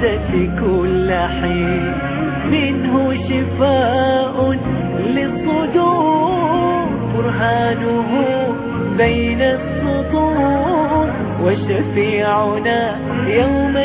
في كل حين منه شفاء للصدور برهانه بين السطور وشفيعنا يوم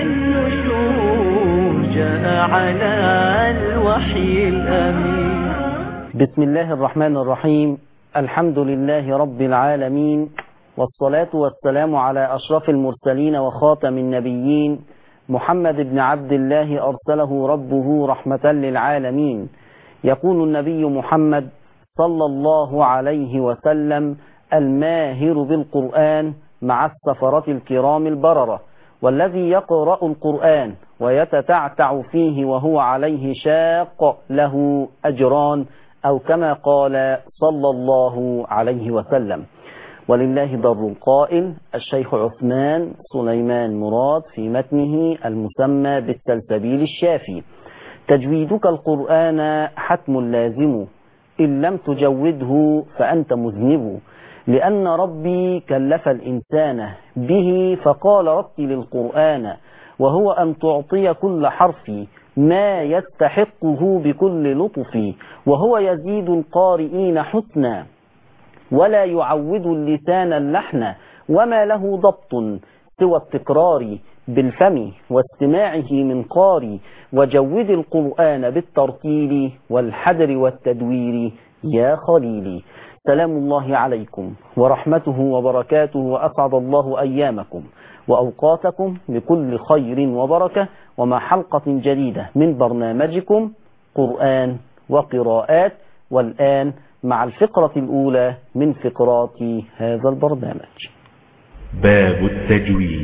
النشور جاء على الوحي الأمين بسم الله الرحمن الرحيم الحمد لله رب العالمين والصلاة والسلام على أشرف المرسلين وخاتم النبيين محمد بن عبد الله أرسله ربه رحمة للعالمين يقول النبي محمد صلى الله عليه وسلم الماهر بالقرآن مع السفرة الكرام البررة والذي يقرأ القرآن ويتتعتع فيه وهو عليه شاق له أجران أو كما قال صلى الله عليه وسلم ولله ضر القائل الشيخ عثمان سليمان مراد في متنه المسمى بالسلسبيل الشافي تجويدك القرآن حتم لازم إن لم تجوده فأنت مذنب لأن ربي كلف الإنسان به فقال رتل القرآن وهو أن تعطي كل حرف ما يستحقه بكل لطف وهو يزيد القارئين حسنا ولا يعود اللسان اللحن وما له ضبط سوى التكرار بالفم واستماعه من قاري وجود القرآن بالترتيل والحدر والتدوير يا خليلي سلام الله عليكم ورحمته وبركاته وأسعد الله أيامكم وأوقاتكم بكل خير وبركة ومع حلقة جديدة من برنامجكم قرآن وقراءات والآن مع الفقرة الأولى من فقرات هذا البرنامج باب التجويد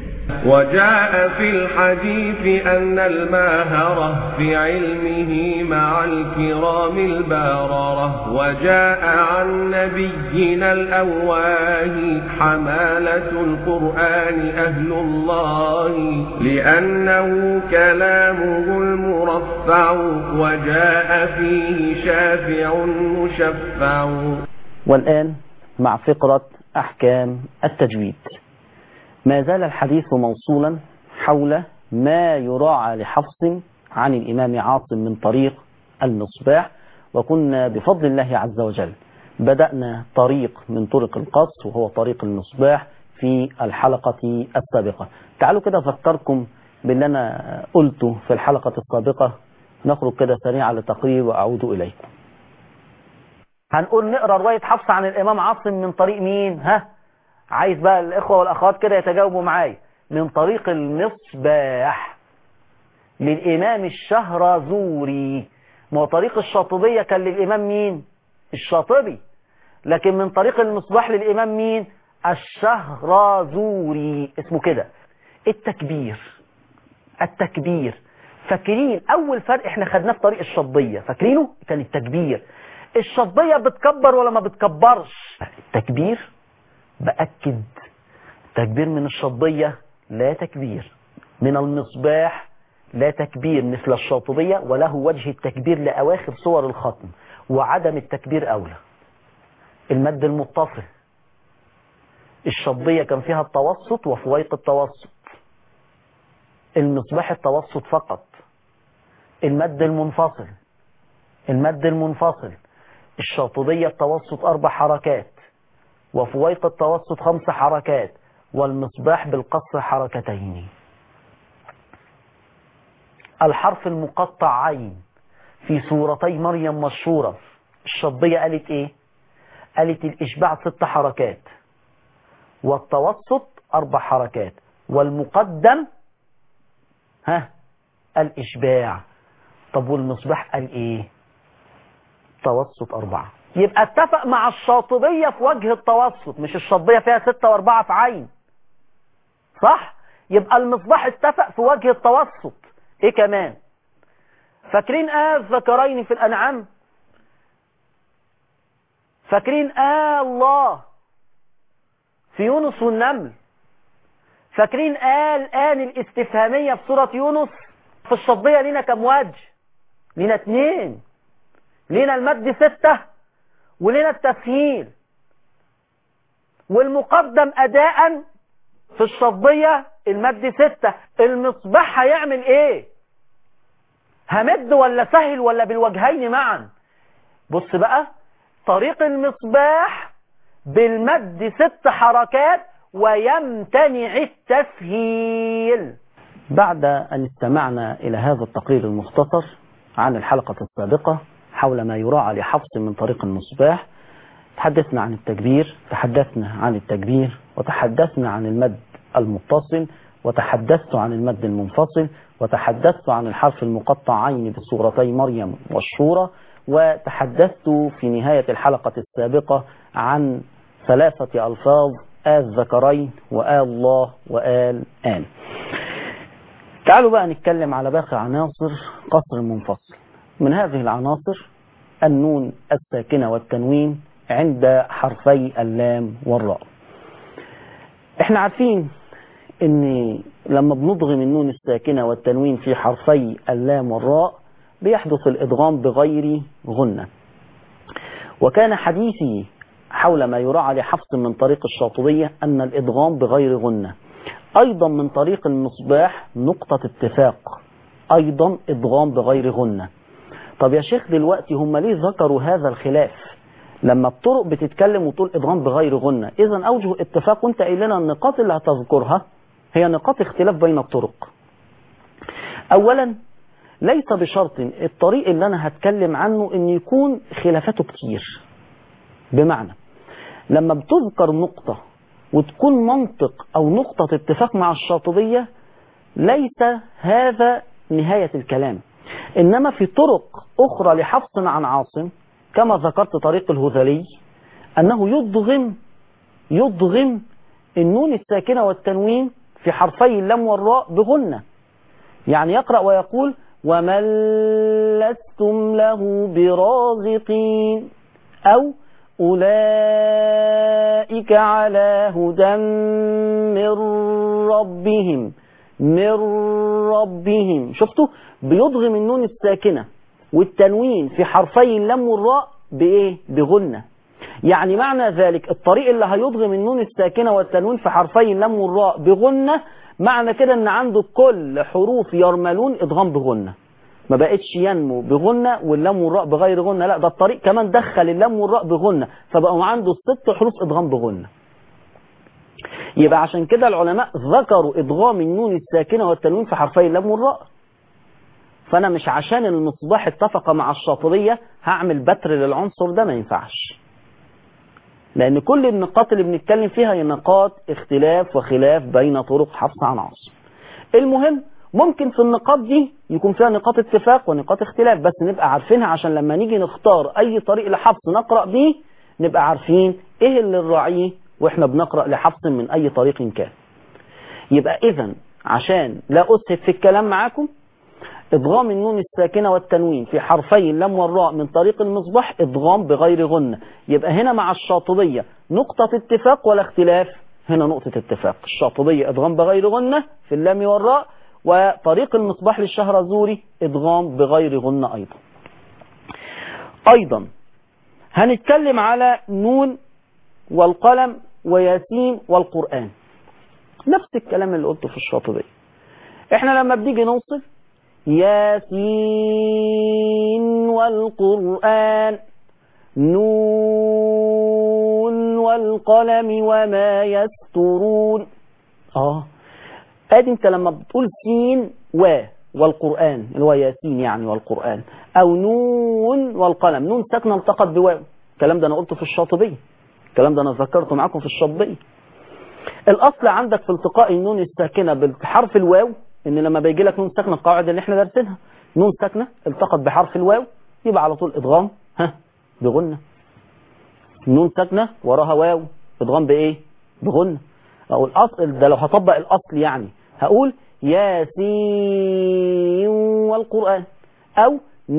وجاء في الحديث أن الماهرة في علمه مع الكرام الباررة وجاء عن نبينا الأواه حمالة القرآن أهل الله لأنه كلامه المرفع وجاء فيه شافع مشفع والآن مع فقرة أحكام التجويد ما زال الحديث موصولا حول ما يراعى لحفص عن الإمام عاصم من طريق المصباح وكنا بفضل الله عز وجل بدأنا طريق من طرق القص وهو طريق المصباح في الحلقة السابقة تعالوا كده أفكركم باللي أنا قلته في الحلقة السابقة نخرج كده سريعا لتقرير وأعود إليكم هنقول نقرأ رواية حفص عن الإمام عاصم من طريق مين ها عايز بقى الإخوة والأخوات كده يتجاوبوا معايا من طريق المصباح للإمام الشهرزوري ما هو طريق الشاطبية كان للإمام مين الشاطبي لكن من طريق المصباح للإمام مين الشهرزوري اسمه كده التكبير التكبير فاكرين أول فرق احنا خدناه في طريق الشطبية فاكرينه كان التكبير الشطبية بتكبر ولا ما بتكبرش التكبير بأكد تكبير من الشطبية لا تكبير من المصباح لا تكبير مثل الشاطبية وله وجه التكبير لأواخر صور الختم وعدم التكبير أولى المد المتصل الشطبية كان فيها التوسط وفويق التوسط المصباح التوسط فقط المد المنفصل المد المنفصل الشاطبية التوسط أربع حركات وفويق التوسط خمس حركات والمصباح بالقصر حركتين الحرف المقطع عين في سورتي مريم مشهورة الشطبية قالت ايه قالت الإشباع ست حركات والتوسط أربع حركات والمقدم ها الإشباع طب والمصباح قال ايه توسط أربعة يبقى اتفق مع الشاطبية في وجه التوسط مش الشاطبية فيها ستة واربعة في عين صح يبقى المصباح اتفق في وجه التوسط ايه كمان فاكرين آه ذكرين في الأنعام فاكرين آه الله في يونس والنمل فاكرين آه الآن الاستفهامية في سورة يونس في الشطبية لينا كم وجه لينا اتنين لينا المد ستة ولنا التسهيل والمقدم أداء في الشطبية المد ستة المصباح هيعمل ايه همد ولا سهل ولا بالوجهين معا بص بقى طريق المصباح بالمد ست حركات ويمتنع التسهيل بعد أن استمعنا إلى هذا التقرير المختصر عن الحلقة السابقة حول ما يراعى لحفظ من طريق المصباح تحدثنا عن التكبير تحدثنا عن التكبير وتحدثنا عن المد المتصل وتحدثت عن المد المنفصل وتحدثت عن الحرف المقطعين بصورتي مريم والشورى وتحدثت في نهاية الحلقة السابقة عن ثلاثة ألفاظ آل ذكرين وآل الله وآل آل تعالوا بقى نتكلم على باقي عناصر قصر منفصل من هذه العناصر النون الساكنة والتنوين عند حرفي اللام والراء احنا عارفين ان لما بنضغم النون الساكنة والتنوين في حرفي اللام والراء بيحدث الادغام بغير غنة وكان حديثي حول ما يراعى لحفظ من طريق الشاطبية ان الادغام بغير غنة ايضا من طريق المصباح نقطة اتفاق ايضا ادغام بغير غنة طب يا شيخ دلوقتي هم ليه ذكروا هذا الخلاف لما الطرق بتتكلم وتقول ادغام بغير غنة اذا اوجه اتفاق وانت قايل لنا النقاط اللي هتذكرها هي نقاط اختلاف بين الطرق اولا ليس بشرط الطريق اللي انا هتكلم عنه ان يكون خلافاته كتير بمعنى لما بتذكر نقطة وتكون منطق او نقطة اتفاق مع الشاطبية ليس هذا نهاية الكلام انما في طرق اخرى لحفص عن عاصم كما ذكرت طريق الهذلي انه يضغم يضغم النون الساكنة والتنوين في حرفي اللام والراء بغنة يعني يقرأ ويقول ومن لستم له برازقين أو أولئك على هدى من ربهم من ربهم شفتوا بيضغم النون الساكنة والتنوين في حرفي اللام والراء بإيه بغنة يعني معنى ذلك الطريق اللي هيضغم النون الساكنة والتنوين في حرفي اللام والراء بغنة معنى كده ان عنده كل حروف يرملون ادغام بغنة ما بقتش ينمو بغنة واللام والراء بغير غنة لا ده الطريق كمان دخل اللام والراء بغنة فبقوا عنده ست حروف ادغام بغنة يبقى عشان كده العلماء ذكروا ادغام النون الساكنة والتنوين في حرفي اللام والراء فانا مش عشان المصباح اتفق مع الشاطبية هعمل بتر للعنصر ده ما ينفعش لان كل النقاط اللي بنتكلم فيها هي نقاط اختلاف وخلاف بين طرق حفص عن عاصم المهم ممكن في النقاط دي يكون فيها نقاط اتفاق ونقاط اختلاف بس نبقى عارفينها عشان لما نيجي نختار اي طريق لحفص نقرأ بيه نبقى عارفين ايه اللي نراعيه واحنا بنقرأ لحفص من اي طريق كان يبقى اذا عشان لا اسهب في الكلام معاكم ادغام النون الساكنة والتنوين في حرفي اللام والراء من طريق المصباح ادغام بغير غنة يبقى هنا مع الشاطبية نقطة اتفاق ولا اختلاف هنا نقطة اتفاق الشاطبية ادغام بغير غنة في اللام والراء وطريق المصباح للشهرزوري ادغام بغير غنة ايضا ايضا هنتكلم على نون والقلم وياسين والقرآن نفس الكلام اللي قلته في الشاطبية احنا لما بنيجي نوصل ياسين والقرآن نون والقلم وما يسترون اه ادي انت لما بتقول سين و والقرآن اللي هو ياسين يعني والقرآن او نون والقلم نون ساكنه التقت بواو الكلام ده انا قلته في الشاطبية الكلام ده انا ذكرته معاكم في الشاطبية الاصل عندك في التقاء النون الساكنه بحرف الواو ان لما بيجي لك نون ساكنه القواعد اللي احنا دارسينها نون ساكنه التقت بحرف الواو يبقى على طول ادغام ها بغنه نون ساكنه وراها واو ادغام بايه بغنه او الاصل ده لو هطبق الاصل يعني هقول ياسين والقران او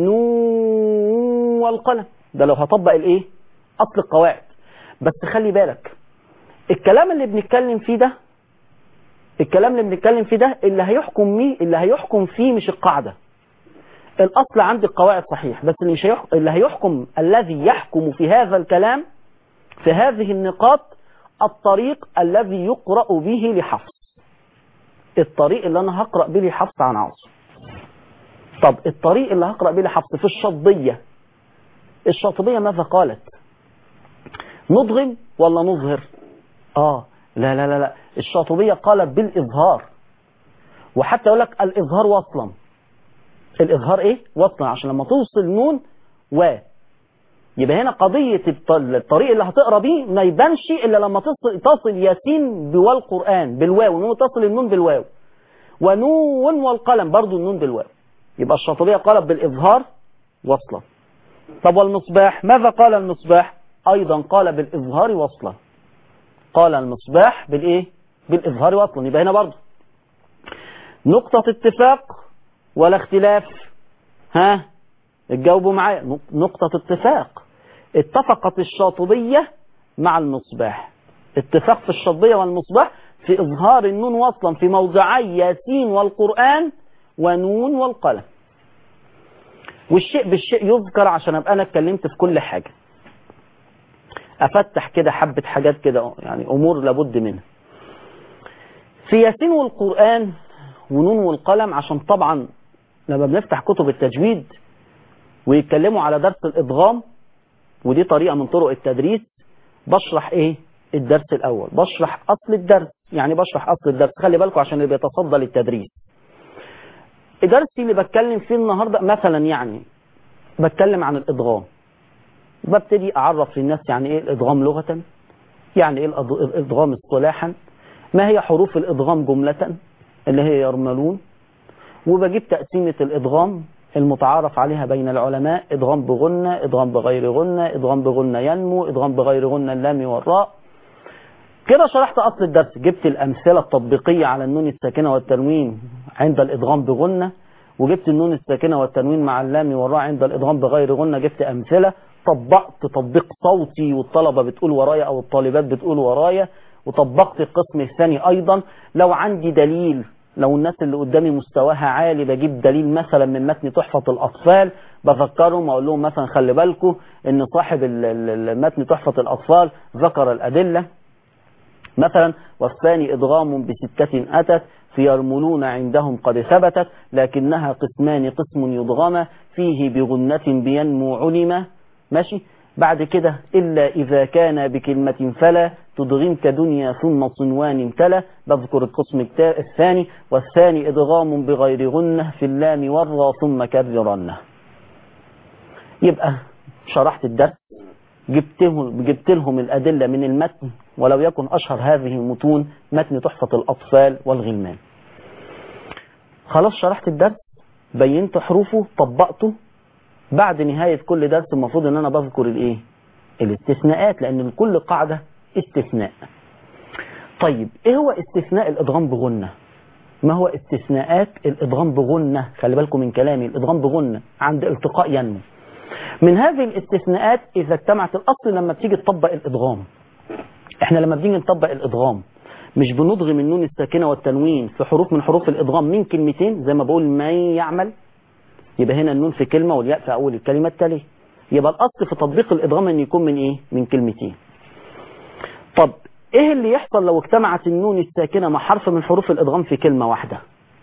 نون والقلم ده لو هطبق الايه اصل القواعد بس خلي بالك الكلام اللي بنتكلم فيه ده الكلام اللي بنتكلم فيه ده اللي هيحكم مين اللي هيحكم فيه مش القاعدة الأصل عندي القواعد صحيح بس اللي مش هيحكم اللي هيحكم الذي يحكم في هذا الكلام في هذه النقاط الطريق الذي يقرأ به لحفظ الطريق اللي انا هقرا به لحفص عن عاصم طب الطريق اللي هقرا به لحفص في الشطبيه الشاطبيه ماذا قالت نضغم ولا نظهر اه لا لا لا لا الشاطبيه قالت بالاظهار وحتى يقول لك الاظهار وصلا الاظهار ايه وصلا عشان لما توصل نون و يبقى هنا قضية الط- الطريق اللي هتقرا بيه ما يبانش الا لما تصل تصل ياسين بواو القرآن بالواو نون تصل النون بالواو ونون والقلم برضو النون بالواو يبقى الشاطبية قالت بالإظهار وصلا طب والمصباح ماذا قال المصباح أيضا قال بالإظهار وصلا قال المصباح بالإيه بالإظهار وصلا يبقى هنا برضو نقطة اتفاق ولا اختلاف ها تجاوبوا معايا نق- نقطة اتفاق اتفقت الشاطبية مع المصباح اتفاق في الشاطبية والمصباح في إظهار النون وصلا في موضعي ياسين والقرآن ونون والقلم والشيء بالشيء يذكر عشان ابقى انا اتكلمت في كل حاجة افتح كده حبة حاجات كده يعني امور لابد منها في ياسين والقرآن ونون والقلم عشان طبعا لما بنفتح كتب التجويد ويتكلموا على درس الادغام ودي طريقة من طرق التدريس بشرح ايه الدرس الاول بشرح اصل الدرس يعني بشرح اصل الدرس خلي بالكم عشان اللي بيتصدى للتدريس درسي اللي بتكلم فيه النهاردة مثلا يعني بتكلم عن الادغام ببتدي اعرف للناس يعني ايه الادغام لغة يعني ايه الأض- الادغام اصطلاحا ما هي حروف الادغام جملة اللي هي يرملون وبجيب تقسيمة الادغام المتعارف عليها بين العلماء ادغام بغنة ادغام بغير غنة ادغام بغنة ينمو ادغام بغير غنة اللام والراء كده شرحت اصل الدرس جبت الامثله التطبيقيه على النون الساكنه والتنوين عند الادغام بغنه وجبت النون الساكنه والتنوين مع اللام والراء عند الادغام بغير غنه جبت امثله طبقت تطبيق صوتي والطلبه بتقول ورايا او الطالبات بتقول ورايا وطبقت القسم الثاني ايضا لو عندي دليل لو الناس اللي قدامي مستواها عالي بجيب دليل مثلا من متن تحفة الأطفال بفكرهم وأقول لهم مثلا خلي بالكم إن صاحب ال- ال- المتن تحفة الأطفال ذكر الأدلة مثلا والثاني إدغام بستة أتت في يرملون عندهم قد ثبتت لكنها قسمان قسم يضغم فيه بغنة بينمو علم ماشي بعد كده إلا إذا كان بكلمة فلا تدغم كدنيا ثم صنوان امتلى بذكر القسم التا- الثاني والثاني إدغام بغير غنة في اللام والرا ثم كررنه يبقى شرحت الدرس جبتهم جبت لهم الأدلة من المتن ولو يكن أشهر هذه المتون متن تحفة الأطفال والغلمان خلاص شرحت الدرس بينت حروفه طبقته بعد نهاية كل درس المفروض ان انا بذكر الايه الاستثناءات لان لكل قاعدة استثناء طيب ايه هو استثناء الادغام بغنة ما هو استثناءات الادغام بغنة خلي بالكم من كلامي الادغام بغنة عند التقاء ينمو من هذه الاستثناءات اذا اجتمعت الاصل لما بتيجي تطبق الادغام احنا لما بنيجي نطبق الادغام مش بنضغم النون الساكنه والتنوين في حروف من حروف الادغام من كلمتين زي ما بقول من يعمل يبقى هنا النون في كلمه والياء في اول الكلمه التاليه يبقى الاصل في تطبيق الادغام ان يكون من ايه من كلمتين طب ايه اللي يحصل لو اجتمعت النون الساكنه مع حرف من حروف الادغام في كلمه واحده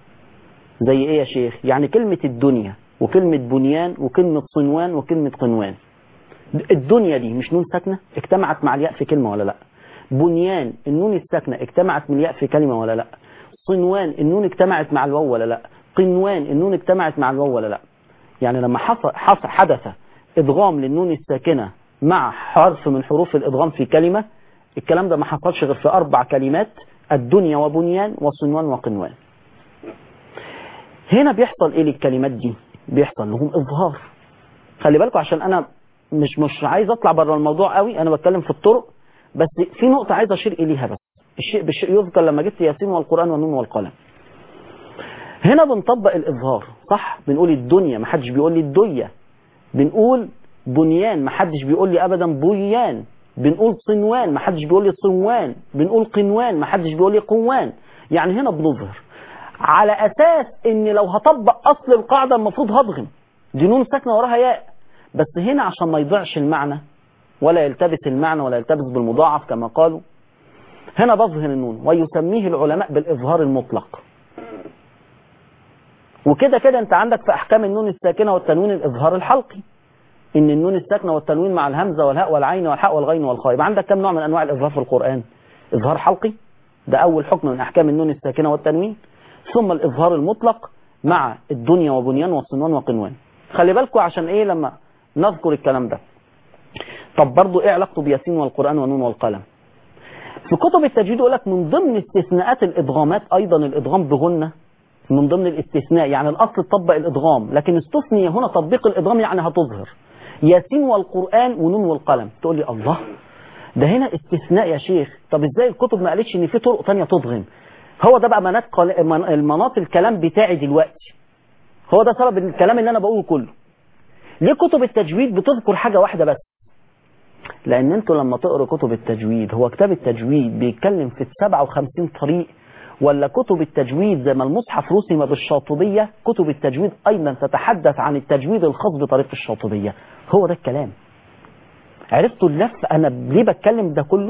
زي ايه يا شيخ يعني كلمه الدنيا وكلمه بنيان وكلمه صنوان وكلمه قنوان الدنيا دي مش نون ساكنه اجتمعت مع الياء في كلمه ولا لا بنيان النون الساكنه اجتمعت من الياء في كلمه ولا لا صنوان النون اجتمعت مع الواو ولا لا قنوان النون اجتمعت مع الواو ولا لا يعني لما حصل حصل حدث ادغام للنون الساكنه مع حرف من حروف الادغام في كلمه الكلام ده ما حصلش غير في اربع كلمات الدنيا وبنيان وصنوان وقنوان هنا بيحصل ايه للكلمات دي بيحصل لهم اظهار خلي بالكم عشان انا مش مش عايز اطلع بره الموضوع قوي انا بتكلم في الطرق بس في نقطه عايز اشير اليها بس الشيء بالشيء يذكر لما جبت ياسين والقران والنون والقلم هنا بنطبق الاظهار صح بنقول الدنيا ما حدش بيقول لي الديه بنقول بنيان ما حدش بيقول لي ابدا بنيان بنقول صنوان ما حدش بيقول لي صنوان بنقول قنوان ما حدش بيقول لي قوان يعني هنا بنظهر على اساس ان لو هطبق اصل القاعده المفروض هضغم دي نون ساكنه وراها ياء بس هنا عشان ما يضيعش المعنى ولا يلتبس المعنى ولا يلتبس بالمضاعف كما قالوا هنا بظهر النون ويسميه العلماء بالإظهار المطلق وكده كده انت عندك في احكام النون الساكنه والتنوين الاظهار الحلقي ان النون الساكنه والتنوين مع الهمزه والهاء والعين والحاء والغين والخاء يبقى عندك كم نوع من انواع الاظهار في القران اظهار حلقي ده اول حكم من احكام النون الساكنه والتنوين ثم الاظهار المطلق مع الدنيا وبنيان وصنوان وقنوان خلي بالكم عشان ايه لما نذكر الكلام ده طب برضو ايه علاقته بياسين والقران ونون والقلم في كتب التجويد يقول لك من ضمن استثناءات الادغامات ايضا الادغام بغنه من ضمن الاستثناء يعني الاصل تطبق الادغام لكن استثني هنا تطبيق الادغام يعني هتظهر ياسين والقران ونون والقلم تقول لي الله ده هنا استثناء يا شيخ طب ازاي الكتب ما قالتش ان في طرق تانية تضغم هو ده بقى مناط قل- من- المناط الكلام بتاعي دلوقتي هو ده سبب الكلام اللي انا بقوله كله ليه كتب التجويد بتذكر حاجه واحده بس لان انتوا لما تقروا كتب التجويد هو كتاب التجويد بيتكلم في 57 طريق ولا كتب التجويد زي ما المصحف رسم بالشاطبيه كتب التجويد ايضا تتحدث عن التجويد الخاص بطريقه الشاطبيه هو ده الكلام عرفتوا اللف انا ليه بتكلم ده كله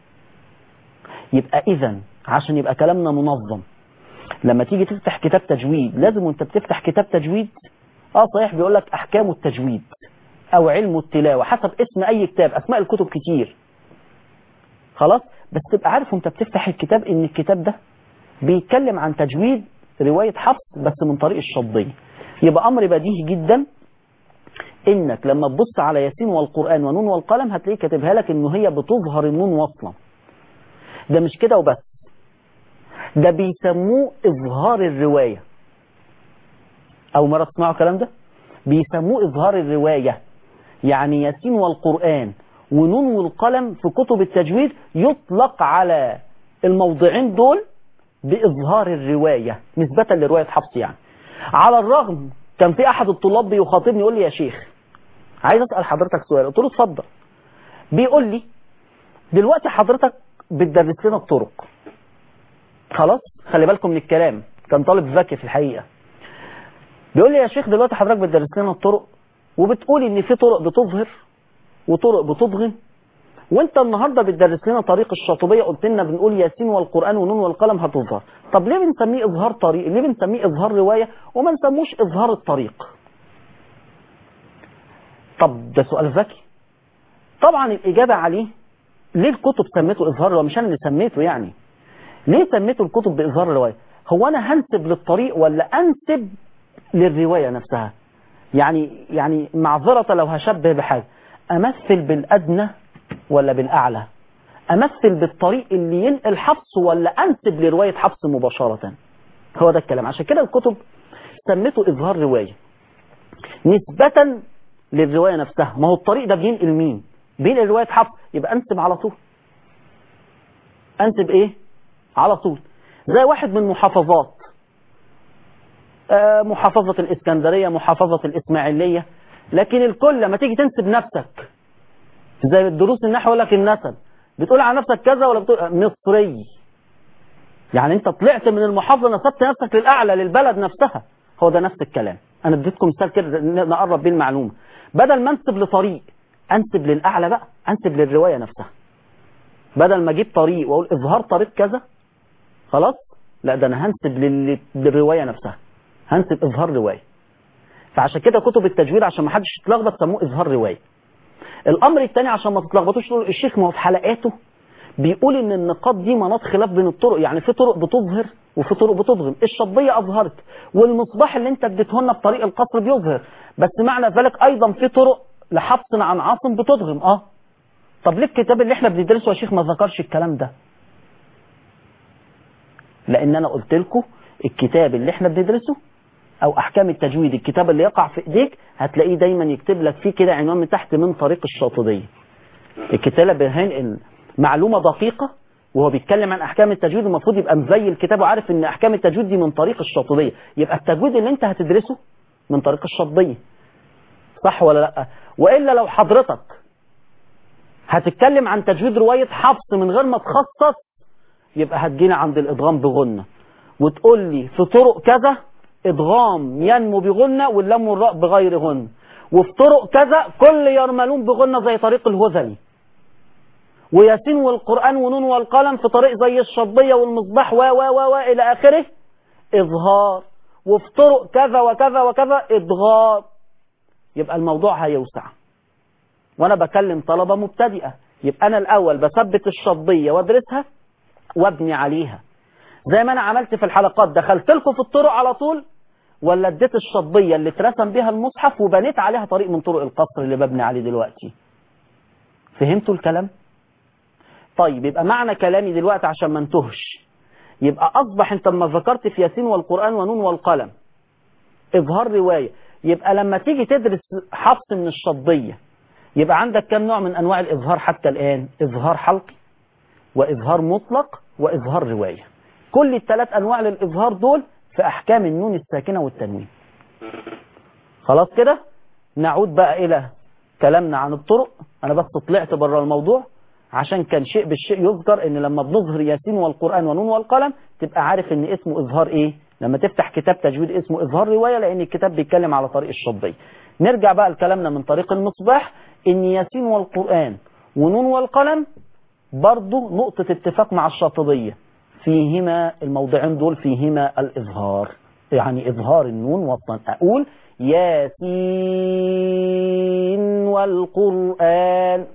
يبقى اذا عشان يبقى كلامنا منظم لما تيجي تفتح كتاب تجويد لازم وانت بتفتح كتاب تجويد اه صحيح بيقول لك احكام التجويد او علم التلاوه حسب اسم اي كتاب اسماء الكتب كتير خلاص بس تبقى عارف وانت بتفتح الكتاب ان الكتاب ده بيتكلم عن تجويد روايه حفص بس من طريق الشطبيه يبقى امر بديهي جدا انك لما تبص على ياسين والقران ونون والقلم هتلاقيه كاتبها لك انه هي بتظهر النون وصلا ده مش كده وبس ده بيسموه اظهار الروايه اول مره تسمعوا الكلام ده بيسموه اظهار الروايه يعني ياسين والقران ونون والقلم في كتب التجويد يطلق على الموضعين دول باظهار الروايه نسبه لروايه حفص يعني على الرغم كان في احد الطلاب بيخاطبني يقول لي يا شيخ عايز اسال حضرتك سؤال قلت له اتفضل بيقول لي دلوقتي حضرتك بتدرس لنا الطرق خلاص خلي بالكم من الكلام كان طالب ذكي في الحقيقه بيقول لي يا شيخ دلوقتي حضرتك بتدرس لنا الطرق وبتقول ان في طرق بتظهر وطرق بتضغم وانت النهارده بتدرس لنا طريق الشاطبيه قلت لنا بنقول ياسين والقران ونون والقلم هتظهر طب ليه بنسميه اظهار طريق ليه بنسميه اظهار روايه وما نسموش اظهار الطريق طب ده سؤال ذكي طبعا الاجابه عليه ليه الكتب سميته اظهار روايه مش انا اللي سميته يعني ليه سميته الكتب باظهار الروايه هو انا هنسب للطريق ولا انسب للروايه نفسها يعني يعني معذره لو هشبه بحاجه امثل بالادنى ولا بالاعلى امثل بالطريق اللي ينقل حفص ولا انسب لروايه حفص مباشره هو ده الكلام عشان كده الكتب سمته اظهار روايه نسبه للروايه نفسها ما هو الطريق ده بينقل مين بينقل روايه حفص يبقى انسب على طول انسب ايه على طول زي واحد من محافظات آه، محافظة الإسكندرية محافظة الإسماعيلية لكن الكل لما تيجي تنسب نفسك زي الدروس النحو يقول لك النسب بتقول على نفسك كذا ولا بتقول مصري يعني انت طلعت من المحافظة نسبت نفسك للأعلى للبلد نفسها هو ده نفس الكلام أنا اديتكم مثال كده نقرب بيه المعلومة بدل ما انسب لطريق انسب للأعلى بقى انسب للرواية نفسها بدل ما اجيب طريق واقول اظهار طريق كذا خلاص لا ده انا هنسب لل- للروايه نفسها هنسب اظهار روايه فعشان كده كتب التجويد عشان ما حدش يتلخبط سموه اظهار روايه الامر الثاني عشان ما تتلخبطوش تقولوا الشيخ ما هو في حلقاته بيقول ان النقاط دي مناط خلاف بين الطرق يعني في طرق بتظهر وفي طرق بتضغم الشطبيه اظهرت والمصباح اللي انت اديته لنا بطريق القصر بيظهر بس معنى ذلك ايضا في طرق لحفص عن عاصم بتضغم اه طب ليه الكتاب اللي احنا بندرسه يا شيخ ما ذكرش الكلام ده لان انا قلت لكم الكتاب اللي احنا بندرسه او احكام التجويد الكتاب اللي يقع في ايديك هتلاقيه دايما يكتب لك فيه كده عنوان من تحت من طريق الشاطبيه الكتاب اللي بيهن معلومه دقيقه وهو بيتكلم عن احكام التجويد المفروض يبقى مزي الكتاب وعارف ان احكام التجويد دي من طريق الشاطبيه يبقى التجويد اللي انت هتدرسه من طريق الشاطبيه صح ولا لا والا لو حضرتك هتتكلم عن تجويد روايه حفص من غير ما تخصص يبقى هتجينا عند الادغام بغنه وتقول لي في طرق كذا ادغام ينمو بغنه واللام والراء بغير غنه وفي طرق كذا كل يرملون بغنه زي طريق الهذلي وياسين والقران ونون والقلم في طريق زي الشطبيه والمصباح و و و و الى اخره اظهار وفي طرق كذا وكذا وكذا إدغام يبقى الموضوع هيوسع وأنا بكلم طلبة مبتدئة يبقى أنا الأول بثبت الشطبية وأدرسها وابني عليها زي ما أنا عملت في الحلقات دخلت لكم في الطرق على طول ولا اديت الشطبية اللي اترسم بها المصحف وبنيت عليها طريق من طرق القصر اللي ببني عليه دلوقتي فهمتوا الكلام طيب يبقى معنى كلامي دلوقتي عشان ما انتهش يبقى أصبح أنت لما ذكرت في ياسين والقرآن ونون والقلم إظهار رواية يبقى لما تيجي تدرس حفص من الشطبية يبقى عندك كم نوع من أنواع الإظهار حتى الآن إظهار حلقي وإظهار مطلق وإظهار رواية كل الثلاث أنواع للإظهار دول في أحكام النون الساكنة والتنوين خلاص كده نعود بقى إلى كلامنا عن الطرق أنا بس طلعت بره الموضوع عشان كان شيء بالشيء يذكر ان لما بنظهر ياسين والقرآن ونون والقلم تبقى عارف ان اسمه اظهار ايه لما تفتح كتاب تجويد اسمه اظهار رواية لان الكتاب بيتكلم على طريق الشطبية نرجع بقى لكلامنا من طريق المصباح ان ياسين والقرآن ونون والقلم برضو نقطة اتفاق مع الشاطبية فيهما الموضعين دول فيهما الإظهار يعني إظهار النون وصلا أقول ياسين والقرآن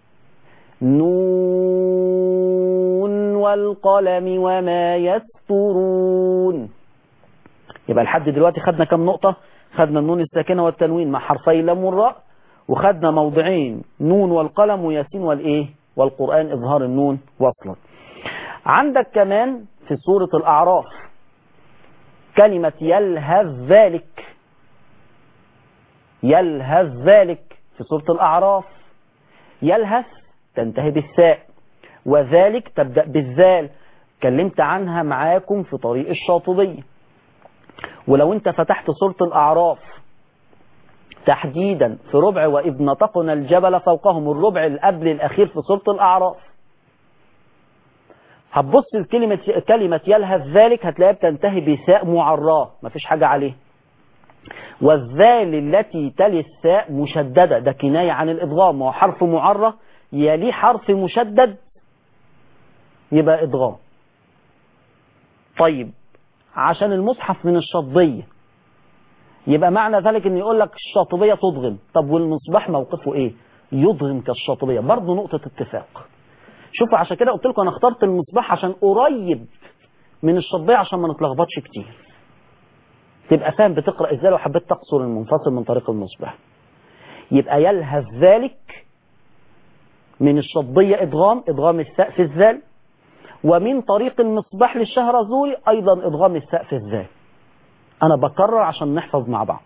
نون والقلم وما يسطرون يبقى لحد دلوقتي خدنا كم نقطة خدنا النون الساكنة والتنوين مع حرفي اللام والراء وخدنا موضعين نون والقلم وياسين والايه والقرآن إظهار النون وصلا عندك كمان في سورة الأعراف كلمة يلهث ذلك يلهث ذلك في سورة الأعراف يلهث تنتهي بالساء وذلك تبدأ بالذال كلمت عنها معاكم في طريق الشاطبية ولو انت فتحت سورة الأعراف تحديدا في ربع وإذ نطقنا الجبل فوقهم الربع القبل الأخير في سورة الأعراف هتبص لكلمة كلمة يلهث ذلك هتلاقيها بتنتهي بساء معراه مفيش حاجة عليه والذال التي تلي الساء مشددة ده كناية عن الإدغام وهو حرف معرة يليه حرف مشدد يبقى إدغام طيب عشان المصحف من الشطبية يبقى معنى ذلك ان يقول لك الشاطبية تضغم طب والمصباح موقفه ايه يضغم كالشاطبية برضه نقطة اتفاق شوفوا عشان كده قلت لكم انا اخترت المصباح عشان قريب من الشطبية عشان ما نتلخبطش كتير تبقى فاهم بتقرأ ازاي لو حبيت تقصر المنفصل من طريق المصباح يبقى يلهث ذلك من الشطبية ادغام ادغام الساء في الذال ومن طريق المصباح للشهرزوري ايضا ادغام الساء في الذال انا بكرر عشان نحفظ مع بعض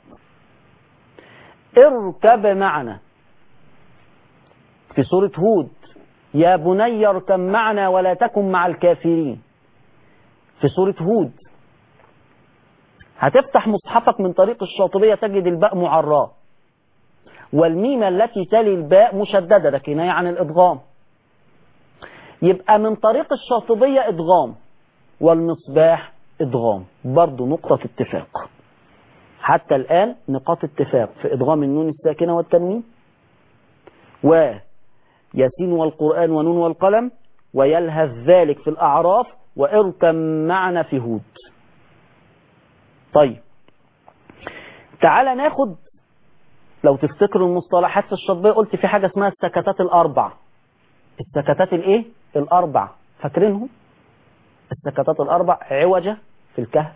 اركب معنا في سورة هود يا بني اركب معنا ولا تكن مع الكافرين في سورة هود هتفتح مصحفك من طريق الشاطبية تجد الباء معراه والميم التي تلي الباء مشددة ده كناية عن الإدغام يبقى من طريق الشاطبية إدغام والمصباح إدغام برضو نقطة اتفاق حتى الآن نقاط اتفاق في إدغام النون الساكنة والتنوين وياسين والقرآن ونون والقلم ويلهث ذلك في الأعراف واركم معنا في هود طيب تعالى ناخد لو تفتكروا المصطلحات في الشطبية قلت في حاجة اسمها السكتات الأربع السكتات الايه الأربع فاكرينهم السكتات الأربع عوجة في الكهف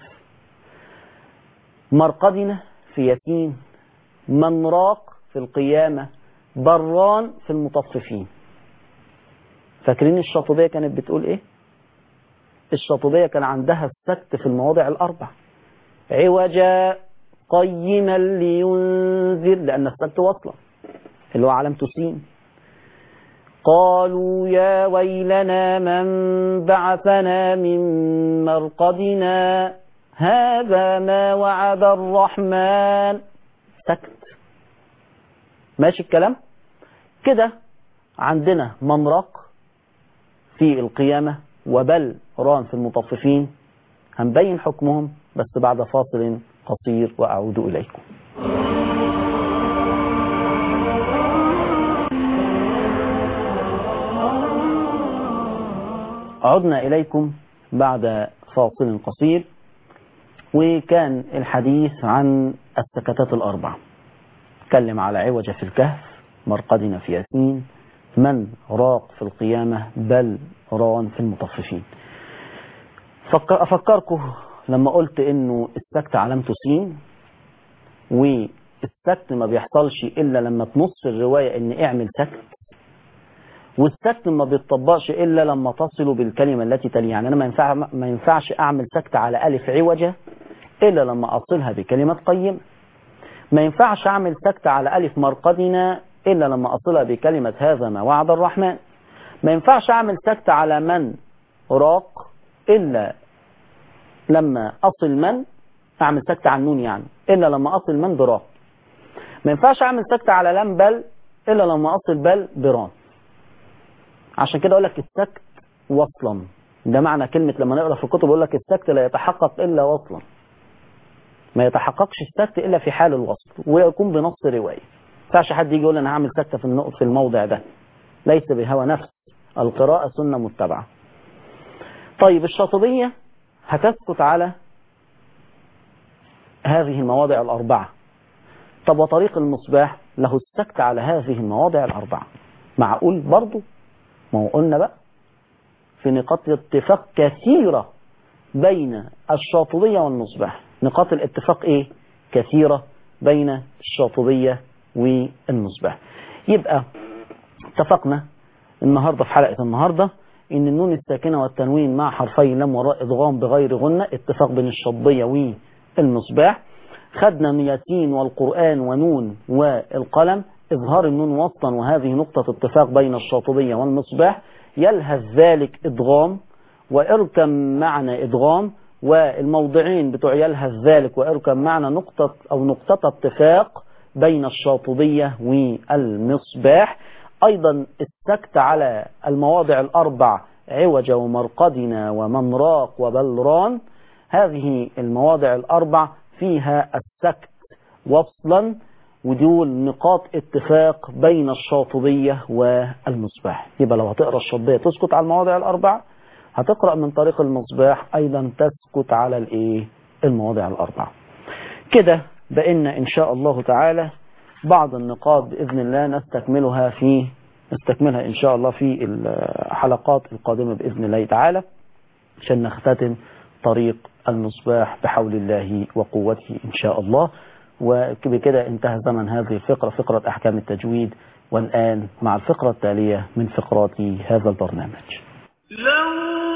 مرقدنة في ياسين منراق في القيامة بران في المطففين فاكرين الشاطبية كانت بتقول ايه الشاطبية كان عندها السكت في المواضع الأربع عوجا قيما لينذر لأن السكت وصلة اللي هو علامته سين قالوا يا ويلنا من بعثنا من مرقدنا هذا ما وعد الرحمن سكت ماشي الكلام كده عندنا ممرق في القيامة وبل ران في المطففين هنبين حكمهم بس بعد فاصل قصير وأعود إليكم عدنا إليكم بعد فاصل قصير وكان الحديث عن السكتات الأربع اتكلم على عوجة في الكهف مرقدنا في ياسين من راق في القيامة بل ران في المطففين فكر أفكركم لما قلت إنه السكت علامته سين والسكت ما بيحصلش إلا لما تنص الرواية إن اعمل سكت والسكت ما بيتطبقش إلا لما تصل بالكلمة التي تلي يعني أنا ما, ينفع ما ينفعش أعمل سكت على ألف عوجة إلا لما أصلها بكلمة قيم ما ينفعش أعمل سكت على ألف مرقدنا إلا لما أصلها بكلمة هذا ما وعد الرحمن ما ينفعش أعمل سكت على من راق إلا لما أصل من أعمل سكت على النون يعني إلا لما أصل من براق ما ينفعش أعمل سكت على لم بل إلا لما أصل بل بران عشان كده أقول لك السكت وصلا ده معنى كلمة لما نقرأ في الكتب يقول لك السكت لا يتحقق إلا وصلا ما يتحققش السكت إلا في حال الوصل ويكون بنص رواية ما ينفعش حد يجي يقول أنا هعمل سكتة في النقط في الموضع ده ليس بهوى نفس القراءة سنة متبعة طيب الشاطبية هتسكت على هذه المواضع الأربعة طب وطريق المصباح له السكت على هذه المواضع الأربعة معقول برضو ما هو قلنا بقى في نقاط اتفاق كثيرة بين الشاطبية والمصباح نقاط الاتفاق ايه كثيرة بين الشاطبية والمصباح يبقى اتفقنا النهاردة في حلقة النهاردة ان النون الساكنة والتنوين مع حرفي لم وراء ادغام بغير غنة اتفاق بين الشاطبية والمصباح خدنا ياسين والقرآن ونون والقلم إظهار النون وسطا وهذه نقطة اتفاق بين الشاطبية والمصباح يلهث ذلك إدغام وإركم معنى إدغام والموضعين بتوع يلهث ذلك وإركم معنى نقطة أو نقطة اتفاق بين الشاطبية والمصباح أيضا السكت على المواضع الأربع عوج ومرقدنا ومنراق وبلران هذه المواضع الأربع فيها السكت وصلا ودول نقاط اتفاق بين الشاطبية والمصباح يبقى لو هتقرأ الشاطبية تسكت على المواضع الأربع هتقرأ من طريق المصباح أيضا تسكت على الايه المواضع الأربع كده بقينا إن شاء الله تعالى بعض النقاط بإذن الله نستكملها في نستكملها إن شاء الله في الحلقات القادمة بإذن الله تعالى عشان نختتم طريق المصباح بحول الله وقوته إن شاء الله وبكده انتهى زمن هذه الفقرة فقرة أحكام التجويد والآن مع الفقرة التالية من فقرات هذا البرنامج لو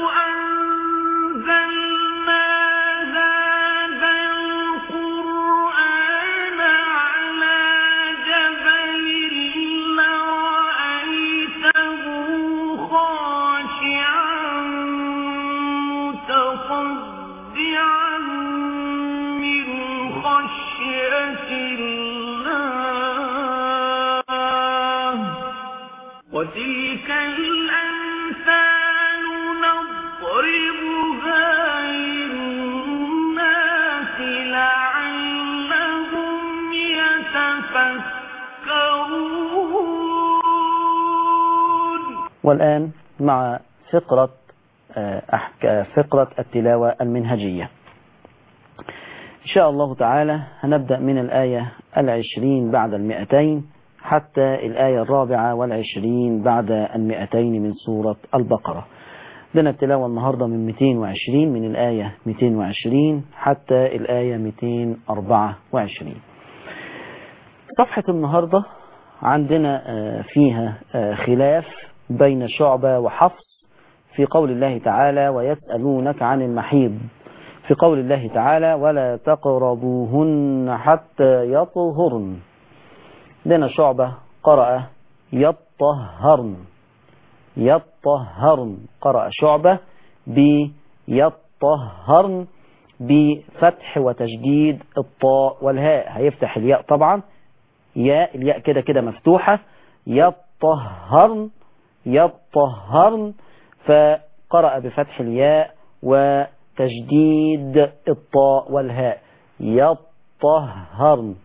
أنزلنا هذا القرآن على جبل لرأيته خاشعا متصدعا من خشية الله وتلك الأمثال نضربها للناس لعلهم يتفكرون والآن مع فقرة آه، أحك... فقرة التلاوة المنهجية إن شاء الله تعالى هنبدأ من الآية العشرين بعد المئتين حتى الآية الرابعة والعشرين بعد المئتين من سورة البقرة لنا التلاوة النهاردة من 220 من الآية 220 حتى الآية 224 صفحة النهاردة عندنا آه، فيها آه، خلاف بين شعبة وحفص في قول الله تعالى ويسألونك عن المحيض في قول الله تعالى ولا تقربوهن حتى يطهرن لنا شعبة قرأ يطهرن يطهرن قرأ شعبة بيطهرن بفتح وتشديد الطاء والهاء هيفتح الياء طبعا ياء الياء كده كده مفتوحة يطهرن يطهرن فقرأ بفتح الياء وتجديد الطاء والهاء يطهرن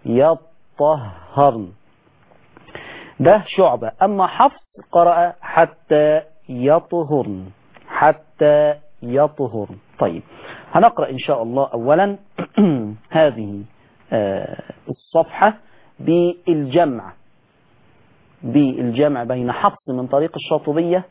يطهرن ده شعبة أما حفص قرأ حتى يطهرن حتى يطهرن طيب هنقرأ إن شاء الله أولا هذه آه، الصفحة بالجمع بالجمع بين حفص من طريق الشاطبية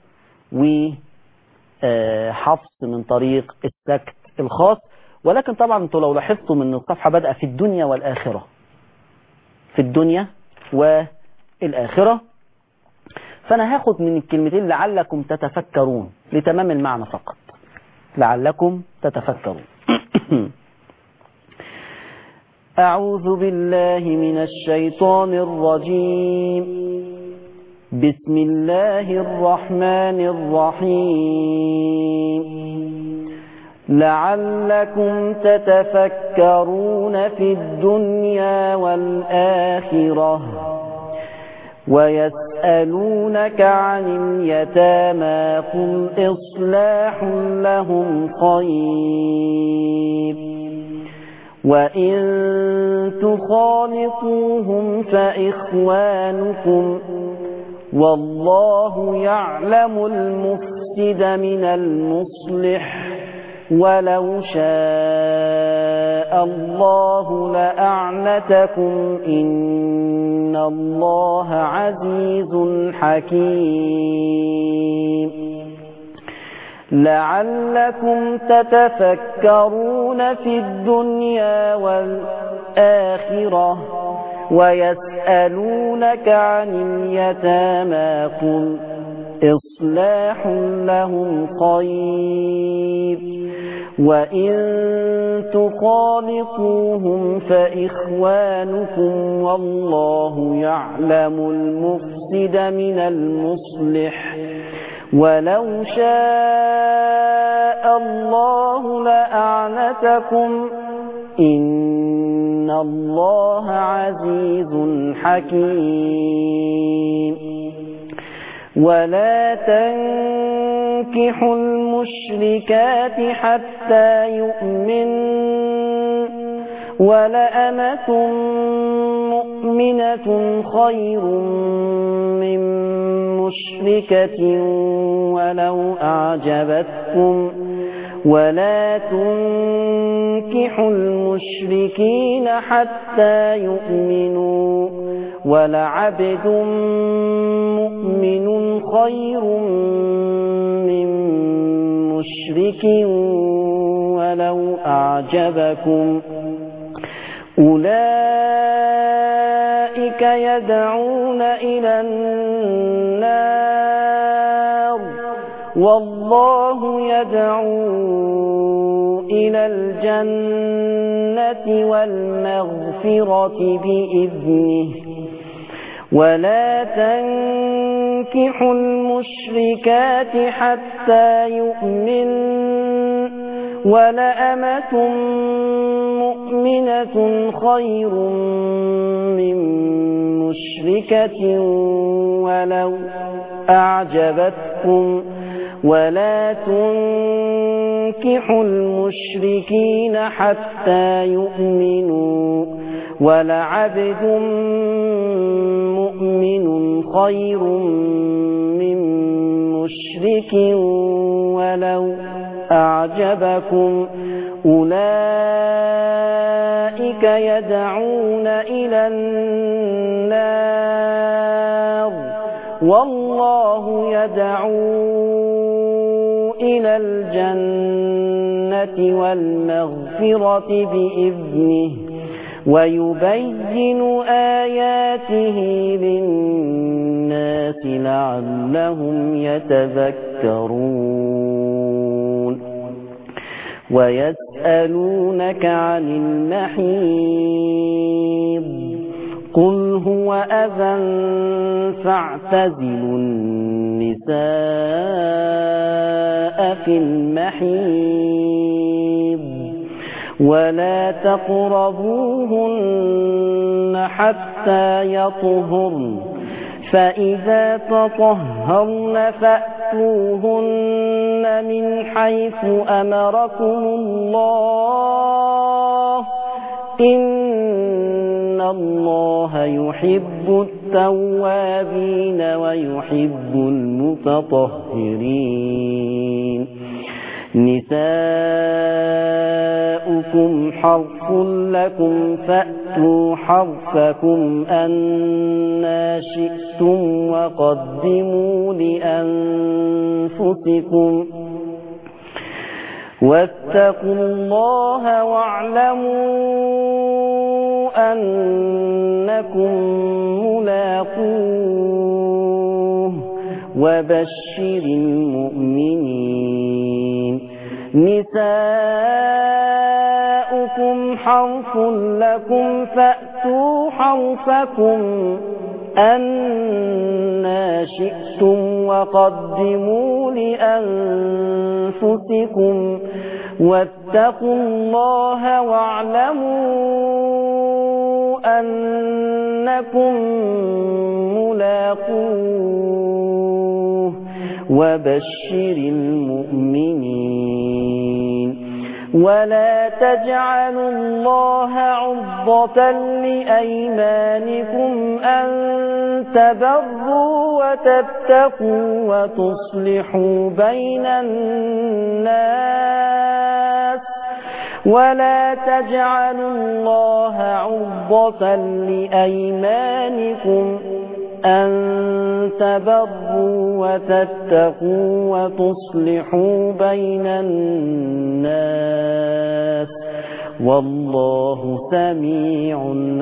وحفص من طريق السكت الخاص ولكن طبعا انتوا لو لاحظتم ان الصفحة بدأ في الدنيا والآخرة في الدنيا والآخرة فأنا هاخد من الكلمتين لعلكم تتفكرون لتمام المعنى فقط لعلكم تتفكرون أعوذ بالله من الشيطان الرجيم بسم الله الرحمن الرحيم لعلكم تتفكرون في الدنيا والآخرة ويسألونك عن اليتامى قل إصلاح لهم خير وإن تخالطوهم فإخوانكم والله يعلم المفسد من المصلح ولو شاء الله لأعنتكم إن الله عزيز حكيم لعلكم تتفكرون في الدنيا والآخرة ويسألونك عن اليتامى قل إصلاح لهم خير وإن تخالطوهم فإخوانكم والله يعلم المفسد من المصلح ولو شاء الله لأعنتكم إن الله عزيز حكيم ولا تنكحوا المشركات حتى يؤمن ولأمة مؤمنة خير من مشركة ولو أعجبتكم ولا تنكحوا المشركين حتى يؤمنوا ولعبد مؤمن خير من مشرك ولو أعجبكم أولئك يدعون إلى النار والله يدعو إلى الجنة والمغفرة بإذنه ولا تنكحوا المشركات حتى يؤمن ولأمة مؤمنة خير من مشركة ولو أعجبتكم ولا تنكحوا المشركين حتى يؤمنوا ولعبد مؤمن خير من مشرك ولو أعجبكم أولئك يدعون إلى النار والله يدعو إلى الجنة والمغفرة بإذنه ويبين آياته للناس لعلهم يتذكرون ويسألونك عن المحيض قل هو أذى فاعتزلوا النساء في المحيض ولا تقربوهن حتى يطهرن فإذا تطهرن فأتوهن من حيث أمركم الله إن الله يحب التوابين ويحب المتطهرين نساؤكم حرث لكم فأتوا حرثكم أنا شئتم وقدموا لأنفسكم واتقوا الله واعلموا أنكم ملاقوه وبشر المؤمنين نساؤكم حرث لكم فأتوا حرثكم أنا شئتم وقدموا لأنفسكم واتقوا الله واعلموا أنكم ملاقوه وبشر المؤمنين ولا تجعلوا الله عرضة لأيمانكم أن تبروا وتتقوا وتصلحوا بين الناس ولا تجعلوا الله عرضة لأيمانكم أن تبروا وتتقوا وتصلحوا بين الناس والله سميع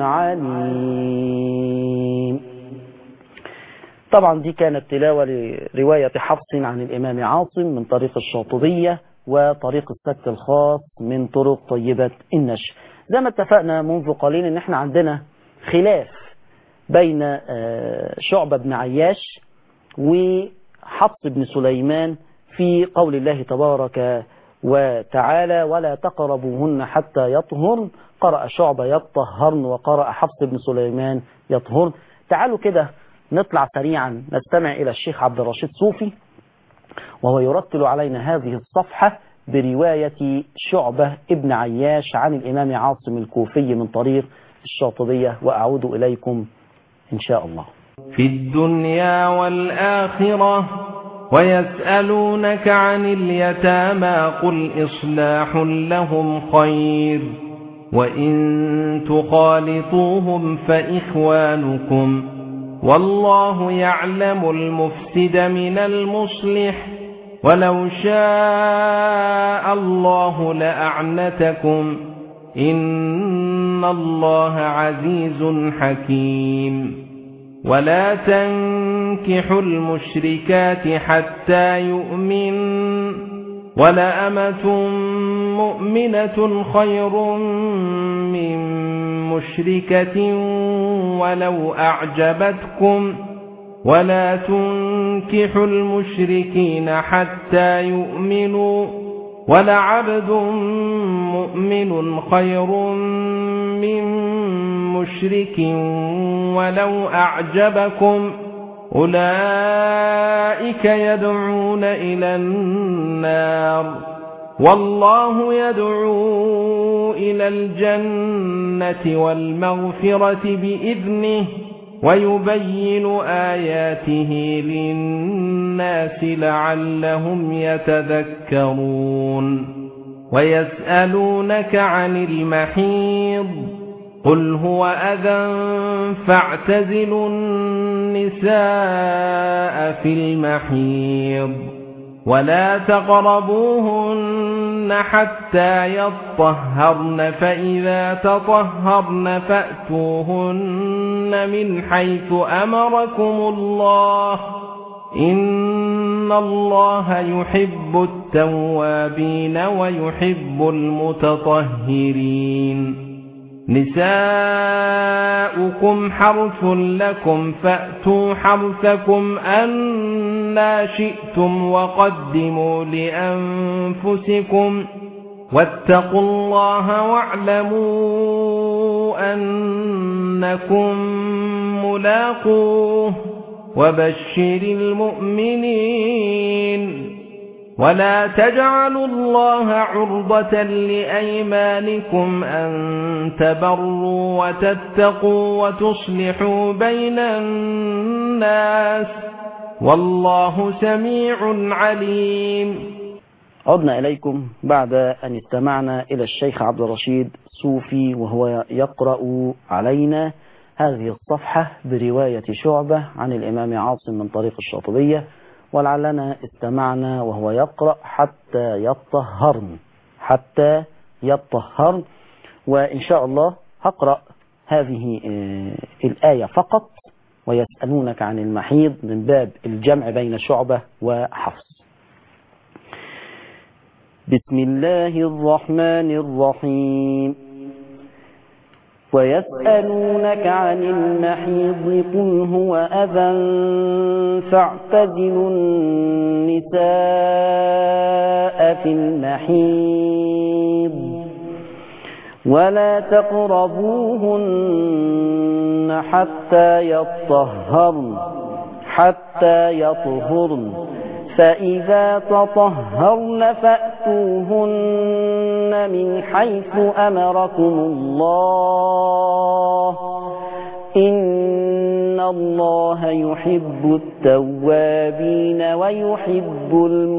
عليم طبعا دي كانت تلاوة لرواية حفص عن الإمام عاصم من طريق الشاطبية وطريق السكت الخاص من طرق طيبة النشر زي ما اتفقنا منذ قليل ان احنا عندنا خلاف بين شعبة بن عياش وحفص بن سليمان في قول الله تبارك وتعالى ولا تقربوهن حتى يطهرن قرأ شعبة يطهرن وقرأ حفص بن سليمان يطهرن تعالوا كده نطلع سريعا نستمع إلى الشيخ عبد الرشيد صوفي وهو يرتل علينا هذه الصفحة برواية شعبة ابن عياش عن الإمام عاصم الكوفي من طريق الشاطبية وأعود إليكم إن شاء الله في الدنيا والآخرة ويسألونك عن اليتامى قل إصلاح لهم خير وإن تخالطوهم فإخوانكم والله يعلم المفسد من المصلح ولو شاء الله لأعنتكم إن الله عزيز حكيم ولا تنكحوا المشركات حتى يؤمن ولأمة مؤمنة خير من مشركة ولو أعجبتكم ولا تنكحوا المشركين حتى يؤمنوا ولعبد مؤمن خير من مشرك ولو أعجبكم أولئك يدعون إلى النار والله يدعو إلى الجنة والمغفرة بإذنه ويبين آياته للناس لعلهم يتذكرون ويسألونك عن المحيض قل هو أذى فاعتزلوا النساء في المحيض ولا تقربوهن حتى يطهرن فإذا تطهرن فأتوهن من حيث أمركم الله إن الله يحب التوابين ويحب المتطهرين نساؤكم حرث لكم فأتوا حرثكم أنا شئتم وقدموا لأنفسكم واتقوا الله واعلموا أنكم ملاقوه وبشر المؤمنين ولا تجعلوا الله عرضة لأيمانكم أن تبروا وتتقوا وتصلحوا بين الناس والله سميع عليم عدنا إليكم بعد أن استمعنا إلى الشيخ عبد الرشيد صوفي وهو يقرأ علينا هذه الصفحة برواية شعبة عن الإمام عاصم من طريق الشاطبية ولعلنا استمعنا وهو يقرأ حتى يطهرن حتى يطهرن وإن شاء الله هقرأ هذه آه، الآية فقط ويسألونك عن المحيض من باب الجمع بين شعبة وحفص بسم الله الرحمن الرحيم ويسألونك عن المحيض قل هو أذى فاعتزلوا النساء في المحيض ولا تقربوهن حتى يطهرن حتى يطهرن فإذا تطهرن فأتوهن من حيث أمركم الله إن الله يحب التوابين ويحب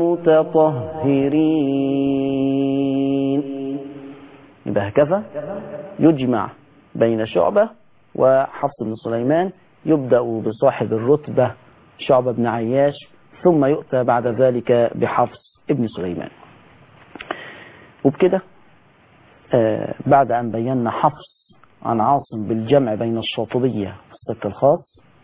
المتطهرين يبقى هكذا يجمع بين شعبة وحفص بن سليمان يبدأ بصاحب الرتبة شعبة بن عياش ثم يؤتى بعد ذلك بحفص ابن سليمان وبكده آه بعد أن بينا حفص عن عاصم بالجمع بين الشاطبية في السك الخاص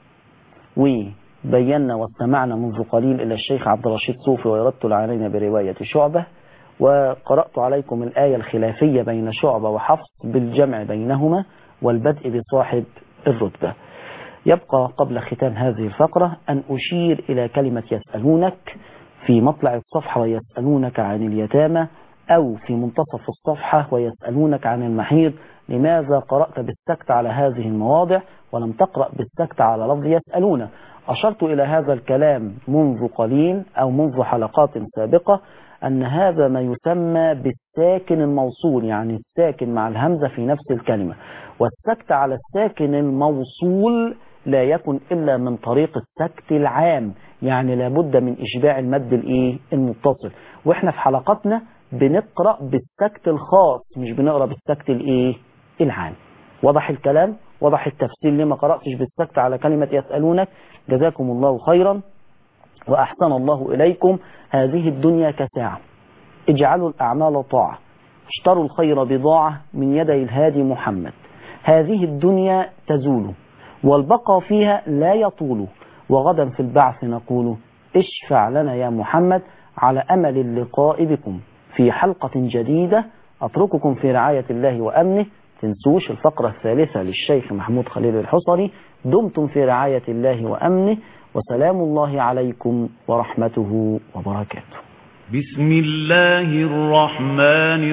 وبينا واستمعنا منذ قليل إلى الشيخ عبد الرشيد صوفي ويرتل علينا برواية شعبة وقرأت عليكم الآية الخلافية بين شعبة وحفص بالجمع بينهما والبدء بصاحب الرتبة يبقى قبل ختام هذه الفقرة أن أشير إلى كلمة يسألونك في مطلع الصفحة ويسألونك عن اليتامى أو في منتصف الصفحة ويسألونك عن المحيض لماذا قرأت بالسكت على هذه المواضع ولم تقرأ بالسكت على لفظ يسألون أشرت إلى هذا الكلام منذ قليل أو منذ حلقات سابقة أن هذا ما يسمى بالساكن الموصول يعني الساكن مع الهمزة في نفس الكلمة والسكت على الساكن الموصول لا يكن إلا من طريق السكت العام يعني لابد من إشباع المد الإيه المتصل وإحنا في حلقاتنا بنقرأ بالسكت الخاص مش بنقرأ بالسكت الإيه العام وضح الكلام وضح التفسير لما قرأتش بالسكت على كلمة يسألونك جزاكم الله خيرا وأحسن الله إليكم هذه الدنيا كساعة اجعلوا الأعمال طاعة اشتروا الخير بضاعة من يدي الهادي محمد هذه الدنيا تزول والبقى فيها لا يطول وغدا في البعث نقول اشفع لنا يا محمد على أمل اللقاء بكم في حلقة جديدة أترككم في رعاية الله وأمنه تنسوش الفقرة الثالثة للشيخ محمود خليل الحصري دمتم في رعاية الله وأمنه وسلام الله عليكم ورحمته وبركاته بسم الله الرحمن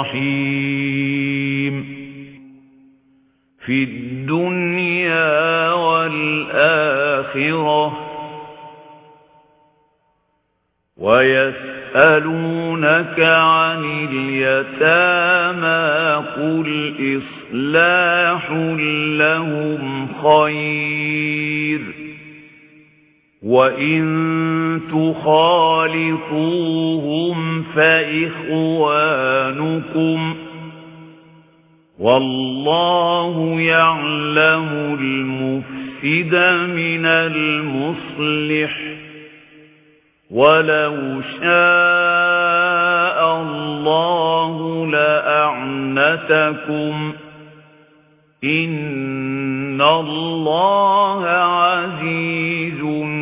الرحيم في الدنيا والآخرة ويسألونك عن اليتامى قل إصلاح لهم خير وإن تخالطوهم فإخوانكم والله يعلم المفسد من المصلح ولو شاء الله لأعنتكم إن الله عزيز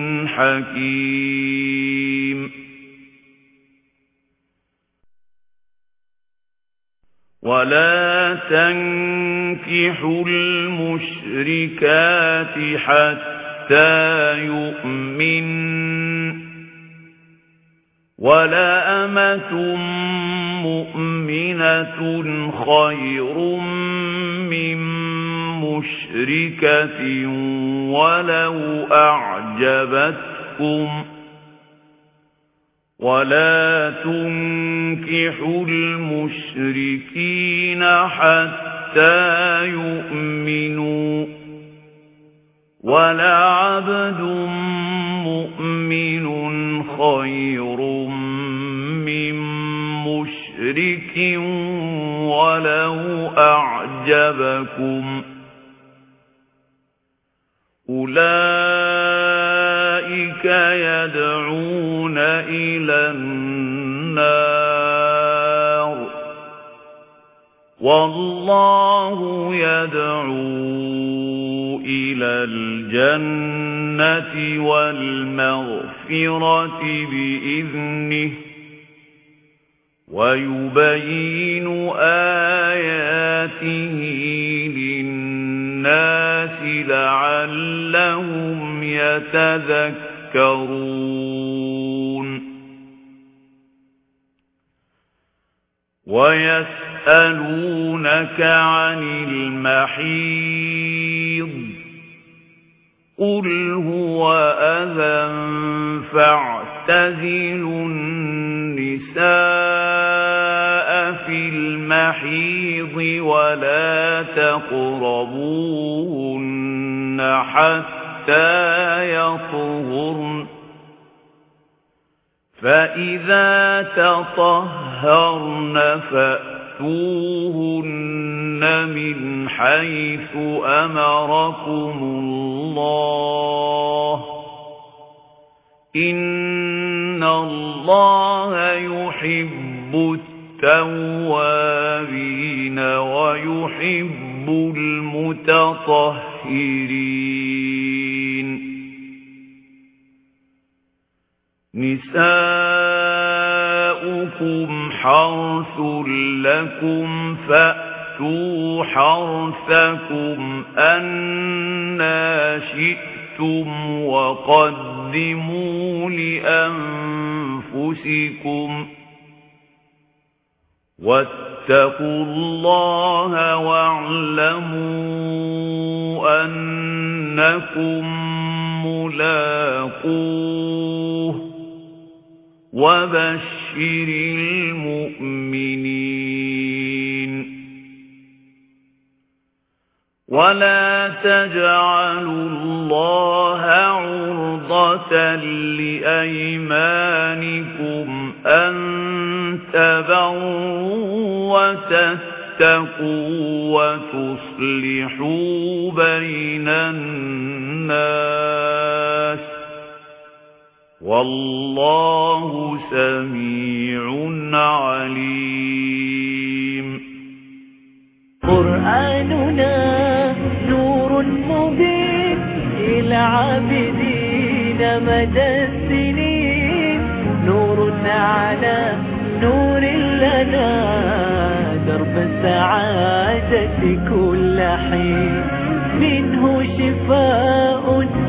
حكيم ولا تنكحوا المشركات حتى يؤمن ولا أمة مؤمنة خير من مشركة ولو أعجبتكم ولا تنكحوا المشركين حتى يؤمنوا ولعبد مؤمن خير من مشرك ولو أعجبكم أولئك يدعون إلى النار والله يدعو إلى الجنة والمغفرة بإذنه ويبين آياته للناس لعلهم يتذكرون ويسألونك عن المحيض قل هو أذى فاعتزلوا النساء في المحيض ولا تقربوهن حتى يطهرن فإذا تطهرن فأتوهن من حيث أمركم الله إن الله يحب التوابين ويحب المتطهرين نساؤكم حرث لكم فأتوا حرثكم أنا شئتم وقدموا لأنفسكم واتقوا الله واعلموا أنكم ملاقوه وبشر المؤمنين ولا تجعلوا الله عرضة لأيمانكم أن تبروا وتتقوا وتصلحوا بين الناس والله سميع عليم قرآننا نور مبين إلى عابدين مدى السنين نور على نور لنا درب السعادة كل حين منه شفاء